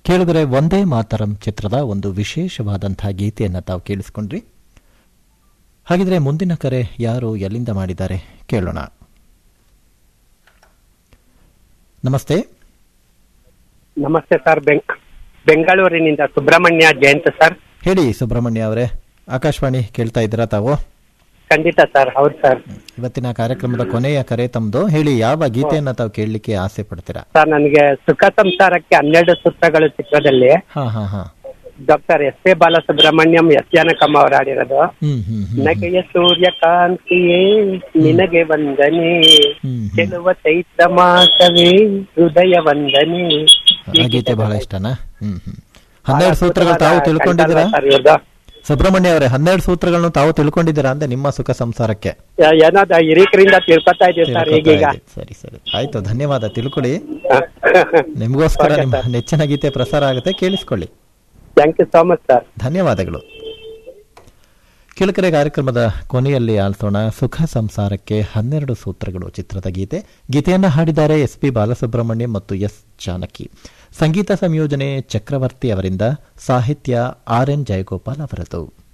ಕೇಳಿದರೆ ಒಂದೇ ಮಾತರಂ ಚಿತ್ರದ ಒಂದು ವಿಶೇಷವಾದಂತಹ ಗೀತೆಯನ್ನು ತಾವು ಕೇಳಿಸ್ಕೊಂಡ್ರಿ ಹಾಗಿದ್ರೆ ಮುಂದಿನ ಕರೆ ಯಾರು ಎಲ್ಲಿಂದ ಮಾಡಿದ್ದಾರೆ ಕೇಳೋಣ ನಮಸ್ತೆ ನಮಸ್ತೆ ಸರ್ ಬೆಂಗ್ ಬೆಂಗಳೂರಿನಿಂದ ಸುಬ್ರಹ್ಮಣ್ಯ ಜಯಂತ್ ಸರ್ ಹೇಳಿ ಸುಬ್ರಹ್ಮಣ್ಯ ಅವರೇ ಆಕಾಶವಾಣಿ ಕೇಳ್ತಾ ಇದ್ದೀರಾ ತಾವು ಖಂಡಿತ ಸರ್ ಹೌದು ಸರ್ ಇವತ್ತಿನ ಕಾರ್ಯಕ್ರಮದ ಕೊನೆಯ ಕರೆ ತಮ್ಮದು ಹೇಳಿ ಯಾವ ಗೀತೆಯನ್ನ ತಾವು ಕೇಳಲಿಕ್ಕೆ ಆಸೆ ಪಡ್ತೀರಾ ಸರ್ ನನಗೆ ಸುಖ ಸಂಸಾರಕ್ಕೆ ಹನ್ನೆರಡು ಸೂತ್ರಗಳು ಚಿತ್ರದಲ್ಲಿ ಹಾ ಹಾ ಹಾ doctor S A Balasubrahmanyam S Janakamma ಅವರು ಹಾಡಿರೋದು ಹ್ಮ್ ಹ್ಮ್ ಹ್ಮ್ ನಗೆಯ ಸೂರ್ಯಕಾಂತಿಯೇ ನಿನಗೆ ವಂದನೆ ಹ್ಮ್ ಹ್ಮ್. ಚೆಲುವ ಚೈತ್ರ ಮಾಸವೇ ಹೃದಯ ವಂದನೆ ಆ ಗೀತೆ ಬಹಳ ಇಷ್ಟನಾ ಹ್ಮ್ ಹ್ಮ್ ಹನ್ನೆರಡು ಸೂತ್ರಗಳು ತಾವು ತಿಳ್ಕೊಂಡಿದ್ದೀರಾ ಸರ್ ಇವ್ರದ್ದು ಸುಬ್ರಹ್ಮಣ್ಯ ಅವರೇ ಹನ್ನೆರಡು ಸೂತ್ರಗಳನ್ನು ತಾವು ತಿಳ್ಕೊಂಡಿದ್ದೀರಾ ಅಂದೆ ನಿಮ್ಮ ಸುಖ ಸಂಸಾರಕ್ಕೆ ಏನಾದ ಹಿರೀಕರಿಂದ ತಿಳ್ಕೊತಾ ಇದೀವಿ ಸರ್ ತಿಳ್ಕೊತಾ ಈಗೀಗ ಇದ್ದೀರಿ. ಸರಿ ಸರಿ ಆಯ್ತು ಧನ್ಯವಾದ ತಿಳ್ಕೊಳ್ಳಿ ನಿಮಗೋಸ್ಕರ ನಿಮ್ಮ ನೆಚ್ಚಿನ ಗೀತೆ ಪ್ರಸಾರ ಆಗುತ್ತೆ ಕೇಳಿಸ್ಕೊಳ್ಳಿ thank you so much sir ಧನ್ಯವಾದಗಳು ಕಿಳಕರೆ ಕಾರ್ಯಕ್ರಮದ ಕೊನೆಯಲ್ಲಿ ಆಲಿಸೋಣ ಸುಖ ಸಂಸಾರಕ್ಕೆ ಹನ್ನೆರಡು ಸೂತ್ರಗಳು ಚಿತ್ರದ ಗೀತೆ ಗೀತೆಯನ್ನು ಹಾಡಿದ್ದಾರೆ ಎಸ್ ಪಿ ಬಾಲಸುಬ್ರಹ್ಮಣ್ಯಂ ಮತ್ತು ಎಸ್ ಜಾನಕಿ ಸಂಗೀತ ಸಂಯೋಜನೆ ಚಕ್ರವರ್ತಿ ಅವರಿಂದ ಸಾಹಿತ್ಯ ಆರ್ ಎನ್ ಜಯಗೋಪಾಲ್ ಅವರದು